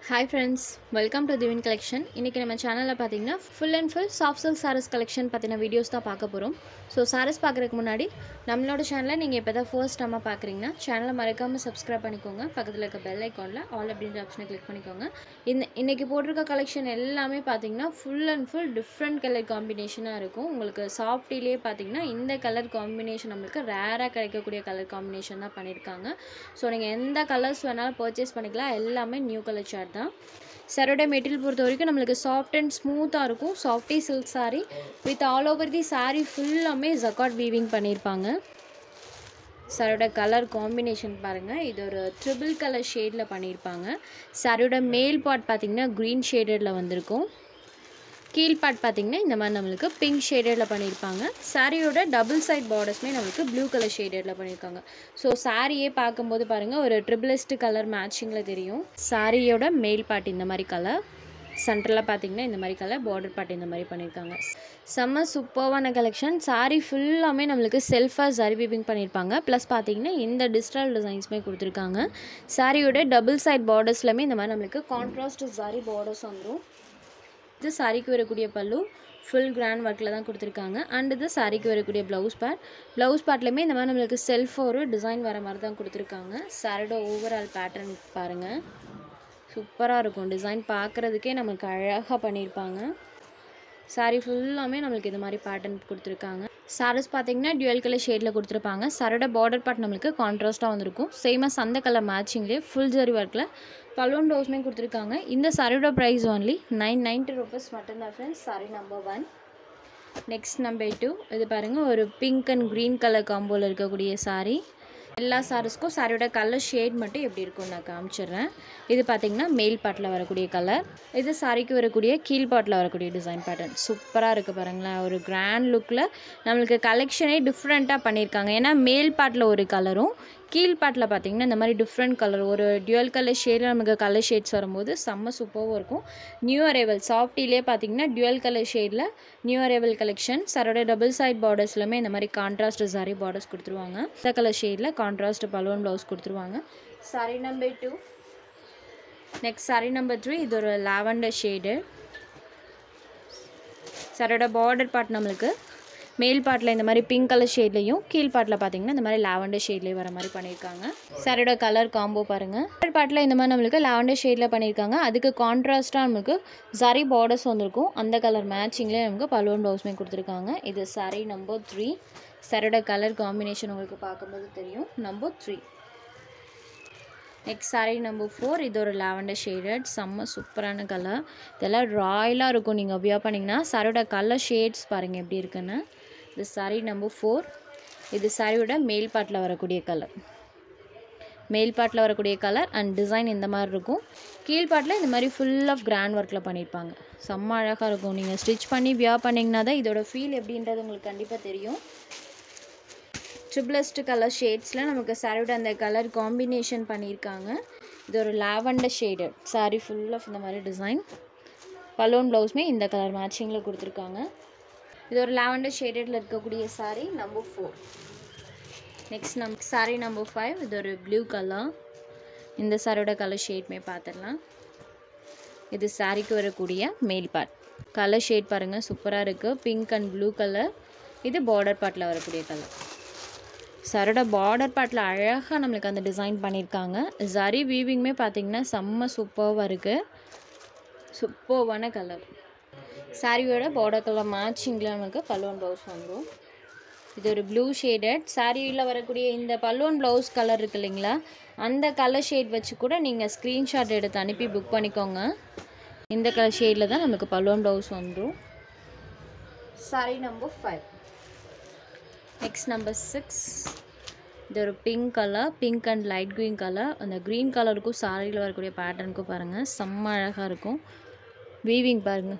hi friends welcome to திவின் collection இன்றைக்கி நம்ம சேனலில் பார்த்தீங்கன்னா full and full soft silk sarees collection பற்றின வீடியோஸ் தான் பார்க்க போகிறோம் ஸோ சாரீஸ் பார்க்குறதுக்கு முன்னாடி நம்மளோட சேனலை நீங்கள் இப்போ தான் ஃபர்ஸ்ட் நம்ம பார்க்குறீங்கன்னா சேனலை மறக்காமல் சப்ஸ்கிரைப் பண்ணிக்கோங்க பக்கத்தில் இருக்க பெல் ஐக்கானில் ஆல் அப்படின்ற ஆப்ஷனை கிளிக் பண்ணிக்கோங்க இந்த இன்றைக்கி போட்டிருக்க கலெக்ஷன் எல்லாமே பார்த்தீங்கன்னா full and full different colour காம்பினேஷனாக இருக்கும் உங்களுக்கு சாஃப்டிலேயே பார்த்தீங்கன்னா இந்த கலர் காம்பினேஷன் நம்மளுக்கு ரேராக கிடைக்கக்கூடிய கலர் காம்பினேஷன் தான் பண்ணியிருக்காங்க ஸோ நீங்கள் எந்த கலர்ஸ் வேணாலும் பர்ச்சேஸ் பண்ணிக்கலாம் எல்லாமே நியூ கலர் சார்ட் தான் சரோட மெட்டீரியல் பொறுத்த வரைக்கும் நம்மளுக்கு சாஃப்ட் அண்ட் ஸ்மூத்தாக இருக்கும் soft silk saree with all over the saree ஃபுல்லாமே ஜக்காட் வீவிங் பண்ணியிருப்பாங்க சாரோட கலர் காம்பினேஷன் பாருங்கள் இது ஒரு ட்ரிபிள் கலர் ஷேடில் பண்ணியிருப்பாங்க சாரியோட மேல் பார்ட் பார்த்தீங்கன்னா க்ரீன் ஷேடடில் வந்திருக்கும் கீழ் பார்ட் பார்த்தீங்கன்னா இந்த மாதிரி நம்மளுக்கு பிங்க் ஷேடடில் பண்ணியிருப்பாங்க சாரியோட டபுள் சைட் பார்டர்ஸ்மே நம்மளுக்கு ப்ளூ கலர் ஷேடடில் பண்ணியிருக்காங்க ஸோ சாரியே பார்க்கும்போது பாருங்கள் ஒரு ட்ரிபிளஸ்ட் கலர் மேட்சிங்கில் தெரியும் சாரியோட மேல் பார்ட் இந்த மாதிரி கலர் சென்டரில் பார்த்தீங்கன்னா இந்த மாதிரி கலர் பார்டர் பார்ட் இந்த மாதிரி பண்ணியிருக்காங்க செம்ம சூப்பர்வான கலெக்ஷன் சாரி ஃபுல்லாமே நம்மளுக்கு செல்ஃபாக சாரி வீவிங் பண்ணியிருப்பாங்க ப்ளஸ் பார்த்தீங்கன்னா இந்த டிஜிட்டல் டிசைன்ஸுமே கொடுத்துருக்காங்க சாரியோட டபுள் சைட் பார்டர்ஸ்லையுமே இந்த மாதிரி நம்மளுக்கு கான்ட்ராஸ்ட் சாரி பார்டர்ஸ் வந்துடும் இது சாரிக்கு வரக்கூடிய பல்லு ஃபுல் கிராண்ட் ஒர்க்கில் தான் கொடுத்துருக்காங்க அண்ட் இது சாரிக்கு வரக்கூடிய ப்ளவுஸ் பேட் ப்ளவுஸ் பேட்லேயுமே இந்த மாதிரி நம்மளுக்கு செல்ஃப் ஒரு டிசைன் வர மாதிரி தான் கொடுத்துருக்காங்க சாரியோட ஓவரால் பேட்டர்ன் பாருங்கள் சூப்பராக இருக்கும் டிசைன் பார்க்குறதுக்கே நமக்கு அழகாக பண்ணியிருப்பாங்க சாரி ஃபுல்லாமே நம்மளுக்கு இது மாதிரி பேட்டர்ன் கொடுத்துருக்காங்க சாரீஸ் பார்த்தீங்கன்னா டியூவல் கலர் ஷேடில் கொடுத்துருப்பாங்க சாரோட பார்டர் பார்ட் நம்மளுக்கு கான்ட்ராஸ்ட்டாக வந்திருக்கும் சேமாக சந்த கலர் மேட்சிங்லேயே ஃபுல் ஜரி ஒர்க்கில் பலூன் டோஸ்மே கொடுத்துருக்காங்க இந்த சாரியோட price only nine ninety rupees மட்டும்தான் friends saree number one next number two இது பாருங்கள் ஒரு பிங்க் அண்ட் க்ரீன் கலர் காம்போவில் இருக்கக்கூடிய சாரீ எல்லா சாரீஸ்க்கும் சாரியோட கலர் ஷேட் மட்டும் எப்படி இருக்கும்னு நான் காமிச்சிடுறேன் இது பார்த்தீங்கன்னா மேல் பாட்டில் வரக்கூடிய கலர் இது சாரிக்கு வரக்கூடிய கீழ் பாட்டில் வரக்கூடிய டிசைன் பேட்டர்ன் சூப்பராக இருக்குது பாருங்களேன் ஒரு கிராண்ட் லுக்கில் நம்மளுக்கு கலெக்ஷனே டிஃப்ரெண்ட்டாக பண்ணியிருக்காங்க ஏன்னா மேல் பாட்டில் ஒரு கலரும் கீழ் பாட்டில் பார்த்தீங்கன்னா இந்த மாதிரி டிஃப்ரெண்ட் கலர் ஒரு டியூவல் கலர் ஷேடில் நமக்கு கலர் ஷேட்ஸ் வரும்போது செம்ம சூப்பராகவும் இருக்கும் நியூ அரைவல் சாஃப்டிலே பார்த்தீங்கன்னா டியூவல் கலர் ஷேடில் நியூ அரைவல் கலெக்ஷன் சரோட டபுள் சைட் பார்டர்ஸ்லுமே இந்த மாதிரி கான்ட்ராஸ்ட் சாரி பார்டர்ஸ் கொடுத்துருவாங்க இந்த கலர் ஷேடில் கான்ட்ராஸ்ட் பலூன் ப்ளவுஸ் கொடுத்துருவாங்க saree number two next saree number three இது ஒரு லாவெண்டர் ஷேடு சரோட பார்டர் பார்ட் நம்மளுக்கு மேல் பார்ட்டில் இந்த மாதிரி பிங்க் கலர் ஷேட்லேயும் கீழ் பார்ட்டில் பார்த்தீங்கன்னா இந்த மாதிரி லாவெண்டர் ஷேட்லேயும் வர மாதிரி பண்ணியிருக்காங்க சாரோட கலர் காம்போ பாருங்கள் கலர் பார்ட்டில் இந்த மாதிரி நம்மளுக்கு லாவெண்டர் ஷேடில் பண்ணியிருக்காங்க அதுக்கு கான்ட்ராஸ்ட்டாக நம்மளுக்கு சரி பார்டர்ஸ் வந்திருக்கும் அந்த கலர் மேட்சிங்லேயே நமக்கு பலூன் ப்ளவுஸ்மே கொடுத்துருக்காங்க இது சாரி நம்பர் த்ரீ சாரோட கலர் காம்பினேஷன் உங்களுக்கு பார்க்கும்போது தெரியும் number three next saree number four இது ஒரு லாவெண்டர் ஷேடட் செம்ம சூப்பரான கலர் இதெல்லாம் ராயலாக இருக்கும் நீங்கள் வியர் பண்ணிங்கன்னா சாரியோட கலர் ஷேட்ஸ் பாருங்கள் எப்படி இருக்குன்னு இது சாரீ நம்பர் ஃபோர் இது சாரியோட மேல் பாட்டில் வரக்கூடிய கலர் மேல் பாட்டில் வரக்கூடிய கலர் அண்ட் டிசைன் இந்த மாதிரி இருக்கும் கீழ் பாட்டில் இந்த மாதிரி ஃபுல் ஆஃப் கிராண்ட் ஒர்க்கில் பண்ணியிருப்பாங்க செம்ம அழகாக இருக்கும் நீங்கள் ஸ்டிச் பண்ணி வியர் பண்ணிங்கன்னா தான் இதோட ஃபீல் எப்படின்றது உங்களுக்கு கண்டிப்பாக தெரியும் ட்ரிபிளஸ்ட் கலர் ஷேட்ஸில் நமக்கு சாரியோட அந்த கலர் காம்பினேஷன் பண்ணியிருக்காங்க இது ஒரு lavender shade saree full of இந்த மாதிரி டிசைன் பலூன் ப்ளவுஸ்மே இந்த கலர் மேட்சிங்கில் கொடுத்துருக்காங்க இது ஒரு லாவெண்டர் ஷேடடில் இருக்கக்கூடிய சாரீ நம்பர் ஃபோர் நெக்ஸ்ட் நம் சாரீ நம்பர் ஃபைவ் இது ஒரு ப்ளூ கலர் இந்த சாரியோட கலர் ஷேட்மே பார்த்துடலாம் இது சாரிக்கு வரக்கூடிய மேல் பார்ட் கலர் ஷேட் பாருங்கள் சூப்பராக இருக்குது பிங்க் அண்ட் ப்ளூ கலர் இது பார்டர் பார்ட்டில் வரக்கூடிய கலர் சரோட பார்டர் பார்ட்டில் அழகாக நம்மளுக்கு அந்த டிசைன் பண்ணியிருக்காங்க ஜரி வீவிங்குமே பார்த்தீங்கன்னா செம்ம சூப்பராக இருக்குது சூப்பர்வான கலர் சாரியோட பார்டர் கலர் மேட்சிங்கில் நமக்கு பலூன் ப்ளவுஸ் வந்துடும் இது ஒரு ப்ளூ ஷேடட் சாரியில் வரக்கூடிய இந்த பலூன் ப்ளவுஸ் கலர் இருக்கு இல்லைங்களா அந்த கலர் ஷேட் வச்சு கூட நீங்கள் ஸ்க்ரீன்ஷாட் எடுத்து அனுப்பி புக் பண்ணிக்கோங்க இந்த கலர் ஷேடில் தான் நமக்கு பலூன் ப்ளவுஸ் வந்துடும் saree number five next number six இது ஒரு pink colour pink and light green colour அந்த க்ரீன் கலருக்கும் சாரியில் வரக்கூடிய பேட்டர்னுக்கும் பாருங்கள் செம்ம அழகாக இருக்கும் வீவிங் பாருங்கள்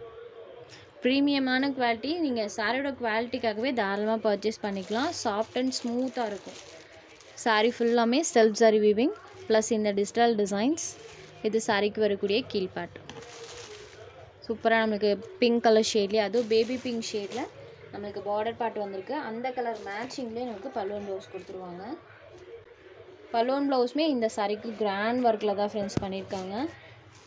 ப்ரீமியமான குவாலிட்டி நீங்கள் சாரியோட குவாலிட்டிக்காகவே தாராளமாக பர்ச்சேஸ் பண்ணிக்கலாம் சாஃப்ட் அண்ட் ஸ்மூத்தாக இருக்கும் சாரி ஃபுல்லாமே செல்ஃப் சாரி வீவிங் ப்ளஸ் இந்த டிஜிட்டல் டிசைன்ஸ் இது சாரிக்கு வரக்கூடிய கீழ் பார்ட் சூப்பராக நம்மளுக்கு பிங்க் கலர் ஷேட்லேயே அதுவும் பேபி பிங்க் ஷேடில் நம்மளுக்கு பார்டர் பார்ட் வந்திருக்கு அந்த கலர் மேட்சிங்லேயே நமக்கு பலூன் ப்ளவுஸ் கொடுத்துருவாங்க பலூன் ப்ளவுஸுமே இந்த சாரிக்கு கிராண்ட் ஒர்க்கில் தான் ஃப்ரெண்ட்ஸ் பண்ணியிருக்காங்க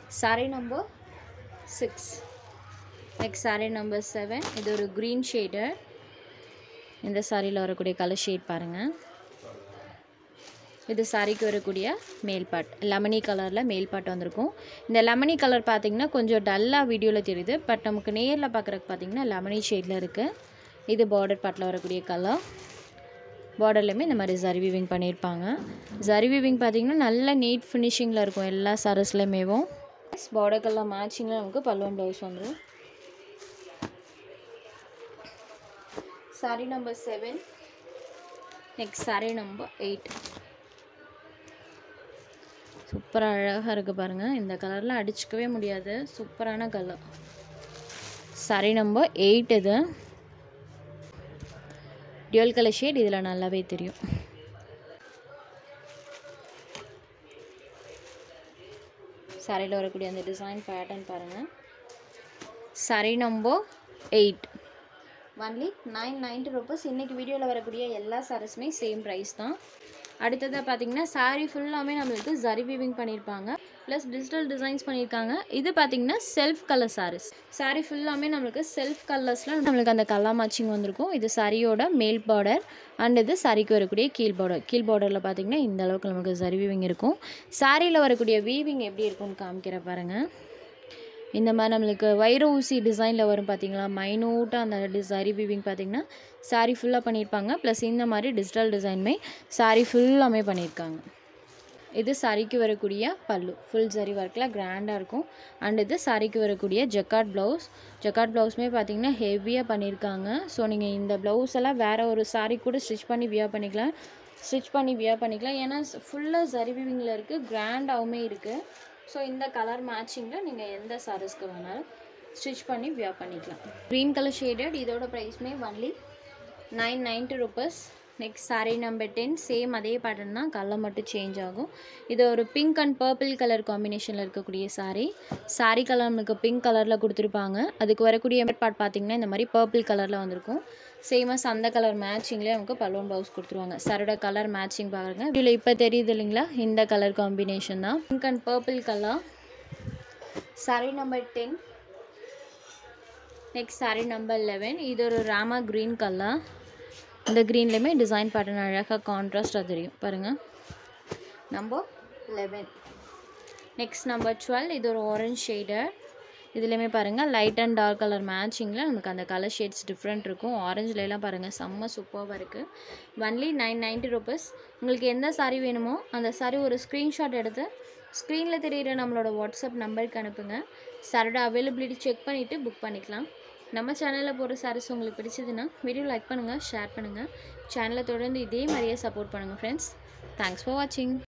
saree number six next saree number seven இது ஒரு க்ரீன் ஷேடர் இந்த சாரியில் வரக்கூடிய கலர் ஷேட் பாருங்கள் இது சாரிக்கு வரக்கூடிய மேல் பார்ட் லெமனி கலரில் மேல் பார்ட் வந்திருக்கும் இந்த லெமனி கலர் பார்த்தீங்கன்னா கொஞ்சம் டல்லாக வீடியோவில் தெரியுது பட் நமக்கு நேரில் பார்க்குறக்கு பார்த்தீங்கன்னா லெமனி ஷேடில் இருக்குது இது பார்டர் பார்ட்டில் வரக்கூடிய கலர் பார்டர்லையுமே இந்த மாதிரி ஜரி வீவிங் பண்ணியிருப்பாங்க ஜரி வீவிங் பார்த்தீங்கன்னா நல்ல நீட் ஃபினிஷிங்கில் இருக்கும் எல்லா சரஸ்லையுமேவும் பார்டர் கலர் மேட்சிங்கில் நமக்கு பல்லுவன் ப்ளவுஸ் வந்துடும் saree number seven next saree number eight சூப்பராக அழகாக இருக்குது பாருங்கள் இந்த கலரில் அடிச்சுக்கவே முடியாது சூப்பரான கலர் சாரி நம்பர் எயிட் இது டியூல் கலர் ஷேட் இதில் நல்லாவே தெரியும் சாரியில் வரக்கூடிய அந்த டிசைன் பேட்டர்ன் பாருங்கள் saree number eight only nine ninety rupees இன்றைக்கி வீடியோவில் வரக்கூடிய எல்லா சாரீஸுமே சேம் ப்ரைஸ் தான் அடுத்ததாக பார்த்தீங்கன்னா சாரீ ஃபுல்லாமே நம்மளுக்கு ஜரி வீவிங் பண்ணியிருப்பாங்க ப்ளஸ் டிஜிட்டல் டிசைன்ஸ் பண்ணியிருக்காங்க இது பார்த்தீங்கன்னா செல்ஃப் கலர் சாரீஸ் சாரீ ஃபுல்லாமே நம்மளுக்கு செல்ஃப் கலர்ஸில் நம்மளுக்கு அந்த கலர் மேட்சிங் வந்திருக்கும் இது சாரியோட மேல் பார்டர் அண்ட் இது சாரிக்கு வரக்கூடிய கீழ் பார்டர் கீழ் பார்டரில் பார்த்தீங்கன்னா இந்த அளவுக்கு நமக்கு ஜரி வீவிங் இருக்கும் சாரியில் வரக்கூடிய வீவிங் எப்படி இருக்கும்னு காமிக்கிற பாருங்கள் இந்த மாதிரி நம்மளுக்கு வைர ஊசி டிசைனில் வரும் பார்த்தீங்களா மைனூட்டாக அந்த டிசரி வீவிங் பார்த்தீங்கன்னா சாரீ ஃபுல்லாக பண்ணியிருப்பாங்க ப்ளஸ் இந்த மாதிரி டிஜிட்டல் டிசைனுமே சாரீ ஃபுல்லாமே பண்ணியிருக்காங்க இது சாரிக்கு வரக்கூடிய பல்லு ஃபுல் சரி ஒர்க்கில் கிராண்டாக இருக்கும் அண்ட் இது சாரிக்கு வரக்கூடிய ஜக்காட் ப்ளவுஸ் ஜக்காட் ப்ளவுஸுமே பார்த்தீங்கன்னா ஹெவியாக பண்ணியிருக்காங்க ஸோ நீங்கள் இந்த ப்ளவுஸ் எல்லாம் வேறு ஒரு சாரீ கூட ஸ்டிச் பண்ணி வியர் பண்ணிக்கலாம் ஸ்டிச் பண்ணி வியர் பண்ணிக்கலாம் ஏன்னா ஃபுல்லாக சரி வீவிங்கில் இருக்குது கிராண்டாகவுமே இருக்குது ஸோ இந்த கலர் மேட்சிங்கில் நீங்கள் எந்த சாரீஸ்க்கு வேணாலும் ஸ்டிச் பண்ணி வியர் பண்ணிக்கலாம் க்ரீன் கலர் ஷேடட் இதோட ப்ரைஸ்மே only nine ninety rupees next saree number ten same அதே பேட்டர்ன் தான் கலர் மட்டும் சேஞ்ச் ஆகும் இது ஒரு பிங்க் அண்ட் பர்பிள் கலர் காம்பினேஷனில் இருக்கக்கூடிய சாரீ சாரீ கலர் நமக்கு பிங்க் கலரில் கொடுத்துருப்பாங்க அதுக்கு வரக்கூடிய பார்ட் பார்த்தீங்கன்னா இந்த மாதிரி பர்பிள் கலரில் வந்திருக்கும் சேமஸ் அந்த கலர் மேட்சிங்லேயே நமக்கு பலூன் ப்ளவுஸ் கொடுத்துருவாங்க சாரோட கலர் மேட்சிங் பாருங்க இதில் இப்போ தெரியுது இல்லைங்களா இந்த கலர் காம்பினேஷன் தான் pink and purple colour saree number ten next saree number eleven இது ஒரு ராமா க்ரீன் கலர் இந்த க்ரீன்லேயுமே டிசைன் பேட்டர்ன் அழகாக கான்ட்ராஸ்டாக தெரியும் பாருங்கள் number eleven next number twelve இது ஒரு ஆரஞ்ச் ஷேடர் இதுலேயுமே பாருங்கள் லைட் அண்ட் டார்க் கலர் மேட்சிங்கில் நமக்கு அந்த கலர் ஷேட்ஸ் டிஃப்ரெண்ட் இருக்கும் ஆரஞ்சுலலாம் பாருங்கள் செம்ம சூப்பராக இருக்குது ஒன்லி நைன் நைன்ட்டி ருபீஸ் உங்களுக்கு எந்த சாரீ வேணுமோ அந்த சாரீ ஒரு ஸ்க்ரீன்ஷாட் எடுத்து ஸ்க்ரீனில் தெரிகிற நம்மளோட வாட்ஸ்அப் நம்பருக்கு அனுப்புங்க சாரோட அவைலபிலிட்டி செக் பண்ணிவிட்டு புக் பண்ணிக்கலாம் நம்ம சேனலில் போடுற சாரீஸ் உங்களுக்கு பிடிச்சதுன்னா வீடியோ லைக் பண்ணுங்கள் ஷேர் பண்ணுங்கள் சேனலை தொடர்ந்து இதே மாதிரியே சப்போர்ட் பண்ணுங்கள் ஃப்ரெண்ட்ஸ் தேங்க்ஸ் ஃபார் வாட்சிங்